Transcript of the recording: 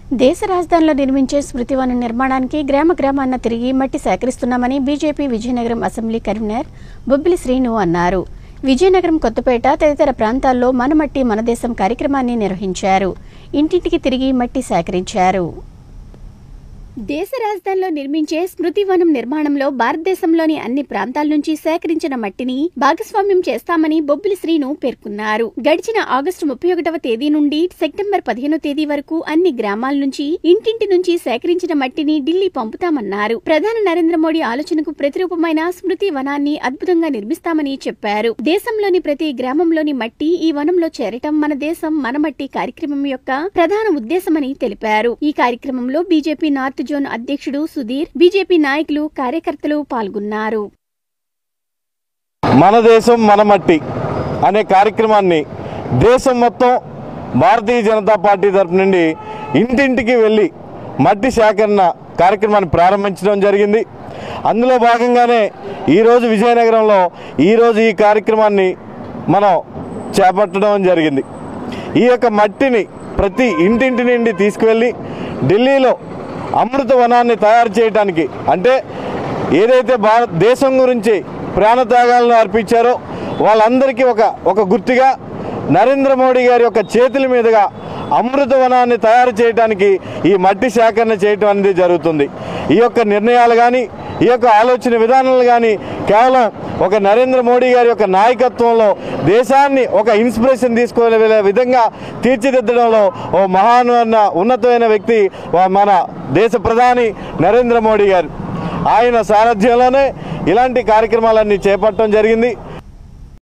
దేశ రాజధానిలో నిర్మించే స్మృతివనం నిర్మాణానికి గ్రామ గ్రామాన్న తిరిగి మట్టి సేకరిస్తున్నామని BJP Vizianagaram assembly convener Bobbili Srinu అన్నారు విజయనగరం కొత్తపేట తదితర ప్రాంతాల్లో మన మట్టి మన దేశం కార్యక్రమాన్ని నిర్వహించారు ఇంటింటికి తిరిగి మట్టి సేకరించారు దేశ రాజధానిలో నిర్మించే స్మృతి వనం నిర్మాణంలో భారతదేశంలోని అన్ని ప్రాంతాల నుంచి సేకరించిన మట్టిని భాగస్వామ్యం చేస్తామని బొబ్బిలి శ్రీను పేర్కొన్నారు గడిచిన ఆగస్టు ముప్పై ఒకటవ తేదీ నుండి సెప్టెంబర్ పదిహేనో తేదీ వరకు అన్ని గ్రామాల నుంచి ఇంటింటి నుంచి సేకరించిన మట్టిని ఢిల్లీ పంపుతామన్నారు ప్రధాని నరేంద్ర మోడీ ఆలోచనకు ప్రతిరూపమైన స్మృతి వనాన్ని అద్భుతంగా నిర్మిస్తామని చెప్పారు దేశంలోని ప్రతి గ్రామంలోని మట్టి ఈ వనంలో చేరటం మన దేశం మన మట్టి కార్యక్రమం యొక్క ప్రధాన ఉద్దేశమని తెలిపారు ఈ కార్యక్రమంలో బీజేపీ నార్త్ జోన్ అధ్యక్షుడు సుధీర్ బీజేపీ నాయకులు కార్యకర్తలు పాల్గొన్నారు మన దేశం మన మట్టి అనే కార్యక్రమాన్ని దేశం మొత్తం భారతీయ జనతా పార్టీ తరపు నుండి ఇంటింటికి వెళ్ళి మట్టి సేకరణ కార్యక్రమాన్ని ప్రారంభించడం జరిగింది అందులో భాగంగానే ఈరోజు విజయనగరంలో ఈరోజు ఈ కార్యక్రమాన్ని మనం చేపట్టడం జరిగింది ఈ యొక్క మట్టిని ప్రతి ఇంటింటి నుండి తీసుకువెళ్ళి ఢిల్లీలో అమృత వనాన్ని తయారు చేయడానికి అంటే ఏదైతే భారత దేశం గురించి ప్రాణత్యాగాలను అర్పించారో వాళ్ళందరికీ ఒక ఒక గుర్తుగా నరేంద్ర మోడీ గారి యొక్క చేతుల మీదుగా అమృతవనాన్ని తయారు చేయడానికి ఈ మట్టి సేకరణ చేయటం అనేది జరుగుతుంది ఈ యొక్క నిర్ణయాలు కానీ ఈ యొక్క ఆలోచన విధానాలు కానీ కేవలం ఒక నరేంద్ర మోడీ గారి యొక్క నాయకత్వంలో దేశాన్ని ఒక ఇన్స్పిరేషన్ తీసుకోలే విధంగా తీర్చిదిద్దడంలో ఓ మహాన్ ఉన్నతమైన వ్యక్తి వా- మన దేశ ప్రధాని నరేంద్ర మోడీ గారు ఆయన సారథ్యంలోనే ఇలాంటి కార్యక్రమాలన్నీ చేపట్టడం జరిగింది